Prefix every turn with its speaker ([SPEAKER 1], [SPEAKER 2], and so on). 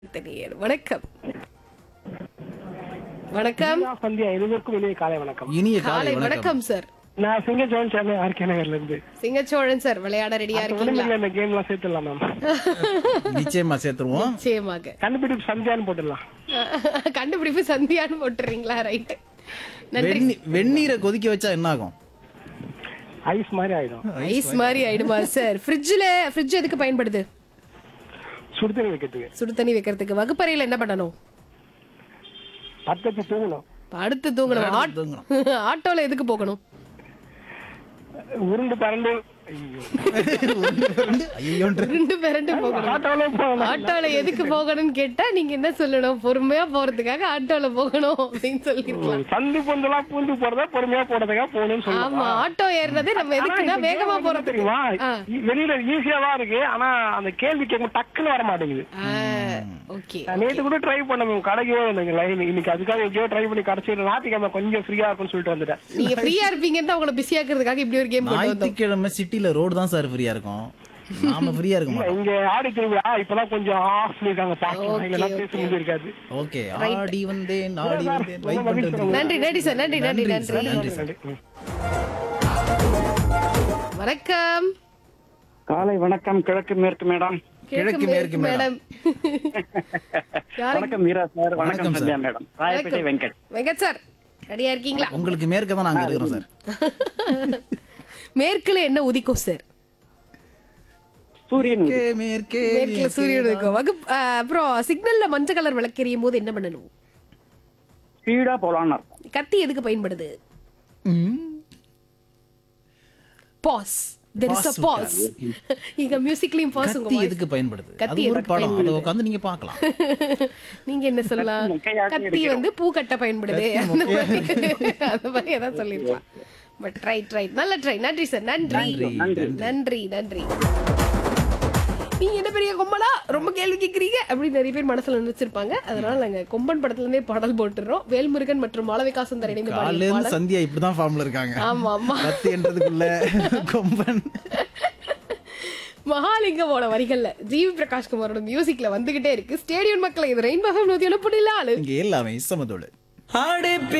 [SPEAKER 1] தனியர் வணக்கம் வணக்கம்
[SPEAKER 2] சந்தியா, சந்தியா இருவருக்கும் இனிய காலை வணக்கம்
[SPEAKER 3] இனிய
[SPEAKER 1] காலை
[SPEAKER 3] காலை வணக்கம்
[SPEAKER 1] வணக்கம் சார்
[SPEAKER 2] நான் சிங்க ஜோன் சேர்ந்த ஆர்கே நகர்ல இருந்து
[SPEAKER 1] சிங்கச்சோழன் சார் விளையாட ரெடியா இருக்கீங்களா
[SPEAKER 2] உடம்புல இந்த கேம் எல்லாம் சேர்த்துடலாம் மேம்
[SPEAKER 3] நிச்சயமா சேர்த்துருவோம்
[SPEAKER 1] நிச்சயமாக
[SPEAKER 2] கண்டுபிடிப்பு சந்தியான்னு போட்டுடலாம்
[SPEAKER 1] கண்டுபிடிப்பு சந்தியான்னு போட்டுறீங்களா ரைட் நன்றி
[SPEAKER 3] வெந்நீ வெந்நீரை கொதிக்க வச்சா என்ன ஆகும்
[SPEAKER 2] ஐஸ் மாதிரி ஆயிடும்
[SPEAKER 1] ஐஸ் மாதிரி ஆயிடுமா சார் ஃப்ரிட்ஜ்ல ஃப்ரிட்ஜ் எதுக்கு பயன்படுது
[SPEAKER 2] சுடுதண்ணி வைக்கிறதுக்கு
[SPEAKER 1] சுடு தண்ணி வைக்கிறதுக்கு வகுப்பறையில என்ன பண்ணணும்
[SPEAKER 2] பத்தச்சு தூங்கணும்
[SPEAKER 1] அடுத்து தூங்கணும் ஆட்-
[SPEAKER 3] தூங்கணும்.
[SPEAKER 1] ஆட்டோல எதுக்கு போகணும்
[SPEAKER 2] உருண்டு பரண்டு ஐயோ.
[SPEAKER 3] ஐயோன்ற
[SPEAKER 1] ரெண்டு பேரண்டு போகணும்
[SPEAKER 2] ஆட்டோல போகணும்
[SPEAKER 1] ஆட்டோல எதுக்கு போகணும்னு கேட்டா நீங்க என்ன சொல்லணும் பொறுமையா போறதுக்காக ஆட்டோல போகணும் அப்படின்னு சொல்லிருக்கலாம்
[SPEAKER 2] சந்து பொந்தெல்லாம் பூந்து போறதா பொறுமையா போறதுக்காக போகணும்னு
[SPEAKER 1] ஆமா
[SPEAKER 2] சொல்லுவாங்க
[SPEAKER 1] ஆட்டோ ஏறினதே நம்ம எதுக்குன்னா வேகமா போறது
[SPEAKER 2] தெரியுமா
[SPEAKER 1] ஆ.
[SPEAKER 2] வெளியில ஈஸியா தான் இருக்கு ஆனா அந்த கேள்வி கேட்கும் டக்குன்னு வர மாட்டேங்குது
[SPEAKER 1] ஓகே
[SPEAKER 2] நான் நேத்து கூட ட்ரை பண்ண மேம் கடைக்கு எனக்கு லைன் இன்னைக்கு அதுக்காக எப்படியோ ட்ரை பண்ணி கடைசி ஞாயிற்றுக்கிழமை கொஞ்சம் ஃப்ரீயா இருக்கும்னு சொல்லிட்டு வந்துட்டேன்
[SPEAKER 1] நீங்க ஃப்ரீயா இருப்பீங்கன்னு தான் உங்களை பிஸியா இருக்கிறதுக்காக இப்படி ஒரு கேம் கொண்டு வந்தோம்
[SPEAKER 3] ஞாயிற்றுக்கிழமை சிட்டில ரோடு தான் சார் ஃப்ரீயா இருக்கும் நாம ஃப்ரீயா இருக்க மாட்டோம்
[SPEAKER 2] இங்க ஆடி திருவிழா இப்பதான் கொஞ்சம் ஆஃப் பண்ணிருக்காங்க பாக்கலாம்
[SPEAKER 1] Okay,
[SPEAKER 2] இல்லைன்னா
[SPEAKER 1] okay.
[SPEAKER 2] பேச முடியாது இருக்காது
[SPEAKER 3] ஓகே ஆடி வந்தேன் ஆடி வந்தேன் வைப்
[SPEAKER 2] ரொம்ப
[SPEAKER 3] பண்றது
[SPEAKER 1] நன்றி நன்றி சார் நன்றி நன்றி
[SPEAKER 3] நன்றி சார்,
[SPEAKER 1] நன்றி
[SPEAKER 3] நன்றி சார்
[SPEAKER 2] ம்.
[SPEAKER 1] வணக்கம்
[SPEAKER 4] காலை வணக்கம் கிழக்கு மேற்கு மேடம்
[SPEAKER 1] கிழக்கு மேற்கு மேடம் யாரு
[SPEAKER 4] வணக்கம் மீரா சார்
[SPEAKER 3] வணக்கம்
[SPEAKER 4] வணக்கம்
[SPEAKER 3] sir.
[SPEAKER 4] Sandhya madam Royapettah Venkat
[SPEAKER 1] Venkat sir ரெடியா இருக்கீங்களா
[SPEAKER 3] உங்களுக்கு மேற்க தான் நாங்க இருக்கிறோம் சார்
[SPEAKER 1] மேற்குல என்ன உதிக்கும் சார்
[SPEAKER 4] சூரியன்
[SPEAKER 3] மேற்கே, மேற்கே
[SPEAKER 1] மேற்குல சூரியன் இருக்கும் வகுப்பு ஆ, அப்புறம் சிக்னல்ல மஞ்சள் கலர் விளக்கெரியும் போது என்ன பண்ணணும்
[SPEAKER 4] ஸ்பீடா போலான்னு அர்த்தம்
[SPEAKER 1] கத்தி எதுக்கு பயன்படுது
[SPEAKER 3] ம்.
[SPEAKER 1] Bass there is a bass இங்க மியூசிக்லயும் பாஸ் உங்க
[SPEAKER 3] கத்தி
[SPEAKER 1] voice.
[SPEAKER 3] எதுக்கு பயன்படுது
[SPEAKER 1] கத்தி
[SPEAKER 3] அது ஒரு
[SPEAKER 1] எதுக்கு
[SPEAKER 3] படம் அதை உட்காந்து நீங்க பார்க்கலாம்
[SPEAKER 1] நீங்க என்ன சொல்லலாம்
[SPEAKER 4] மொக்கையாட்டி
[SPEAKER 1] கத்தி
[SPEAKER 4] அடிக்கிறோம்.
[SPEAKER 1] வந்து பூ கட்ட பயன்படுது அந்த மாதிரி அந்த மாதிரி ஏதாவது சொல்லிருக்கலாம் பட் ட்ரை ட்ரை நல்ல ட்ரை நன்றி சார் நன்றி
[SPEAKER 3] நன்றி,
[SPEAKER 1] நன்றி நன்றி நீங்க என்ன பெரிய கொம்பனா ரொம்ப கேள்வி கேக்குறீங்க அப்படின்னு நிறைய பேர் மனசுல நினைச்சிருப்பாங்க அதனால நாங்க கொம்பன் படத்துல இருந்தே பாடல் போட்டுறோம் வேல்முருகன் மற்றும் மாளவிகா சுந்தர் இணைந்து
[SPEAKER 3] காலையில
[SPEAKER 1] பாடிய
[SPEAKER 3] இருந்து
[SPEAKER 1] பாடல்
[SPEAKER 3] சந்தியா இப்படிதான் ஃபார்ம்ல இருக்காங்க
[SPEAKER 1] ஆமா ஆமா
[SPEAKER 3] கத்தி என்றதுக்குள்ள கொம்பன்
[SPEAKER 1] மகாலிங்கமோட வரிகள்ல ஜிவி பிரகாஷ் குமாரோட மியூசிக்ல வந்துகிட்டே இருக்கு ஸ்டேடியம் மக்களை இது ரெயின்போ நூத்தி எழுப்படில ஆளு
[SPEAKER 3] இங்க எல்லாமே இசமத்தோடு
[SPEAKER 5] ஆடு